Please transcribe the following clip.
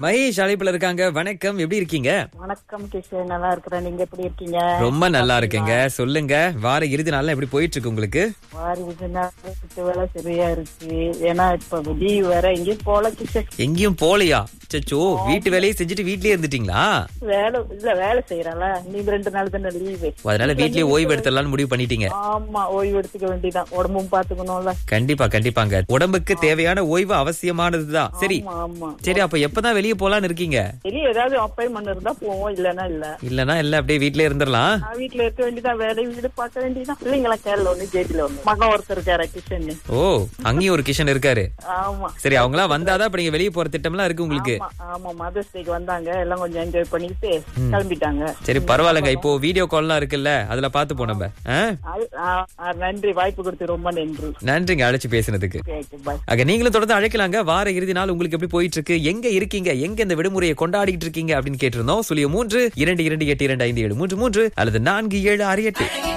மகேஷ் அழைப்புல இருக்காங்க வணக்கம் எப்படி இருக்கீங்க வணக்கம் கிஷன் நல்லா இருக்கிறேன் நீங்க எப்படி இருக்கீங்க ரொம்ப நல்லா இருக்கேங்க சொல்லுங்க வார இறுதி நாள்லாம் எப்படி போயிட்டு இருக்கு உங்களுக்கு வாரி வீட்டு வேலை சரியா இருக்கு ஏன்னா இப்ப லீவ் வேற எங்கேயும் போல கிஷன் எங்கேயும் போலையா சச்சோ வீட்டு வேலையை செஞ்சுட்டு வீட்லயே இருந்துட்டீங்களா வேலை இல்ல வேலை செய்யறல நீ ரெண்டு நாள் தானே லீவு அதனால வீட்லயே ஓய்வு எடுத்துடலாம்னு முடிவு பண்ணிட்டீங்க ஆமா ஓய்வு எடுத்துக்க வேண்டியதான் உடம்பும் பாத்துக்கணும்ல கண்டிப்பா கண்டிப்பாங்க உடம்புக்கு தேவையான ஓய்வு அவசியமானதுதான் சரி ஆமா ஆமா சரி அப்ப எப்பதான் வெளியே போலான்னு இருக்கீங்க வெளியே ஏதாவது அப்பாயின்மெண்ட் இருந்தா போவோம் இல்லன்னா இல்ல இல்லனா இல்ல அப்படியே வீட்லயே இருந்துடலாம் நான் வீட்டுல இருக்க வேண்டியதான் வேலை வீடு பார்க்க வேண்டியதான் பிள்ளைங்களா கேரள ஒண்ணு ஜேபில ஒண்ணு மகன் ஒருத்தர் இருக்காரு கிஷன் ஓ அங்கேயும் ஒரு கிஷன் இருக்காரு ஆமா சரி அவங்களாம் வந்தாதான் இப்ப நீங்க வெளியே போற திட்டம்லாம் இருக்கு உங்களுக்கு ஆமா, ஆமா மதர்ஸ் டேக்கு வந்தாங்க எல்லாம் கொஞ்சம் என்ஜாய் பண்ணிட்டு கிளம்பிட்டாங்க சரி பரவாயில்லங்க இப்போ வீடியோ கால்லாம் இருக்குல்ல அதுல பாத்து போ நம்ம ஆ? அது- ஆ, ஆ, நன்றி வாய்ப்பு கொடுத்து ரொம்ப நன்றி நன்றிங்க அழைச்சு பேசுனதுக்கு ஓகே பாய் ஆக நீங்களும் தொடர்ந்து அழைக்கலாங்க வார இறுதி நாள் உங்களுக்கு எப்படி போயிட்டு இருக்கு எங்க இருக்கீங்க எங்க இந்த விடுமுறையை கொண்டாடிட்டு இருக்கீங்க அப்படின்னு கேட்டிருந்தோம் சுழிய மூன்று இரண்டு இரண்டு எட்டு இரண்டு ஐந்து ஏழு மூன்று மூன்று அல்லது நான்கு ஏழு ஆறு எட்டு